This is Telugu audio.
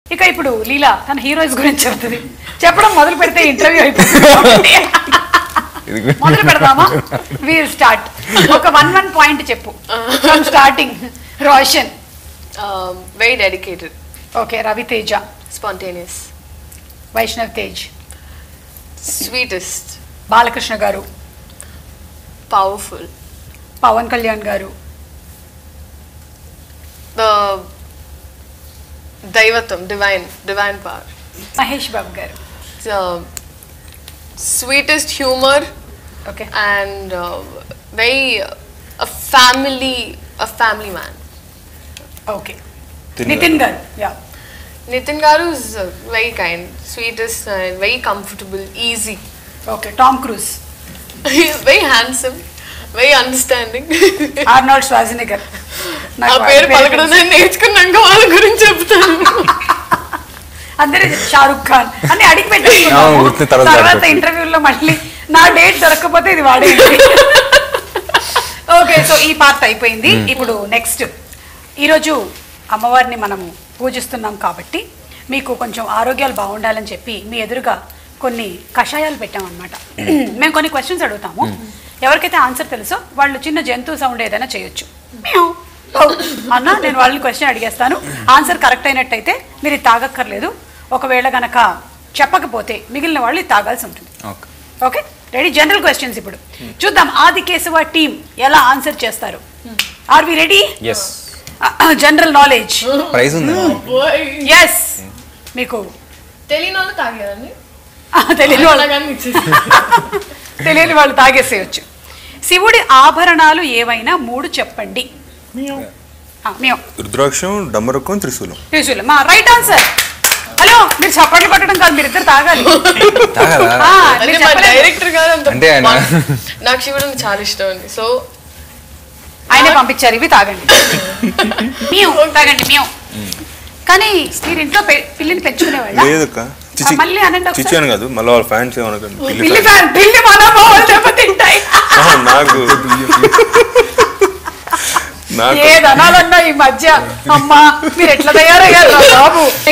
ఇక ఇప్పుడు లీలా తన హీరోయిన్స్ గురించి చెప్తుంది చెప్పడం మొదలు పెడితే ఇంటర్వ్యూ అయిపోతుంది మొదలు పెడదామా వీల్ స్టార్ట్ ఒక వన్ వన్ పాయింట్ చెప్పు from starting Roshan Um, very dedicated, okay Ravi Teja spontaneous, Vaishnav Tej sweetest, Balakrishna garu powerful. Pawan Kalyan గారు The Daivatam, divine, divine power. Mahesh బాబు గారు The sweetest humor okay and uh, very uh, a family, a family man. Okay Nitin Nithin garu yeah Nitin Garu is uh, very kind, sweetest, and very comfortable, easy. Okay Tom Cruise He's very handsome, very understanding. Arnold Schwarzenegger ఆ పేరు పలకడం నేను నేర్చుకున్నాక వాళ్ళ గురించి చెప్తాను అందరూ షారుఖ్ ఖాన్ అని అడిగి ఆ, పెట్టేసుకున్నాము ఊరికే తర్వాత తర్వాత అడగచ్చు. ఇంటర్వ్యూలో మళ్ళీ నా డేట్ దొరకకపోతే ఇది వాడేది ఓకే సో ఈ పార్ట్ అయిపోయింది ఇప్పుడు నెక్స్ట్ ఈరోజు అమ్మవారిని మనము పూజిస్తున్నాం కాబట్టి మీకు కొంచెం ఆరోగ్యాలు బాగుండాలని చెప్పి మీ ఎదురుగా కొన్ని కషాయాలు పెట్టామన్నమాట మేము కొన్ని క్వశ్చన్స్ అడుగుతాము ఎవరికైతే ఆన్సర్ తెలుసో వాళ్ళు చిన్న జంతువు సౌండ్ ఏదైనా చేయొచ్చు మ్యావ్. ఓ, అన్న నేను వాళ్ళని క్వశ్చన్ అడిగేస్తాను ఆన్సర్ కరెక్ట్ అయినట్టయితే మీరు ఇది తాగక్కర్లేదు ఒకవేళ గనక చెప్పకపోతే మిగిలిన వాళ్ళు ఇది తాగాల్సి ఉంటుంది okay okay ready general questions ఇప్పుడు చూద్దాం ఆది కేశవ టీం ఎలా ఆన్సర్ చేస్తారు are we ready yes general knowledge prize ఉంది ఎస్ మీకు తెలియని వాళ్ళు తాగారండి ఆ, తెలియని వాళ్ళు అలాగని ఇచ్చేసి తెలియని వాళ్ళు తాగేసేయచ్చు శివుడి ఆభరణాలు ఏవైనా మూడు చెప్పండి ఆ, మేము రుద్రాక్షం డమ్మరకం త్రిశూలం యూజువల్ మా రైట్ ఆన్సర్ హలో మీరు చప్పట్లు కొట్టడం కాదు మీరు ఇద్దరు తాగాలి తాగదా ఆ, అంటే మీరు మా చెప్పలేదు. డైరెక్టర్ గారు అంత అంటే ఆయన- మా- నాకు శివుడు అంటే చాలా ఇష్టం అండి సో ఆయనే పంపించారు ఇవి తాగండి మేము తాగండి మేము కానీ మీరు ఇంట్లో పె- పిల్లిని పెంచుకునేవాళ్ళ లేదక్క చిచి మళ్ళీ అనండి ఒకసారి. చిచి అని కాదు మళ్ళీ వాళ్ళ ఫ్యాన్స్ ఏమనకండి పిల్లి పిల్లి fans. ఫ్యాన్ పిల్లి మనోభావాలు దెబ్బతింటాయి ఆహా, నాకు నాకు ఏదనాలన్నా ఈ మధ్య అమ్మా మీరు ఎట్లా తయారయ్యారు రా బాబు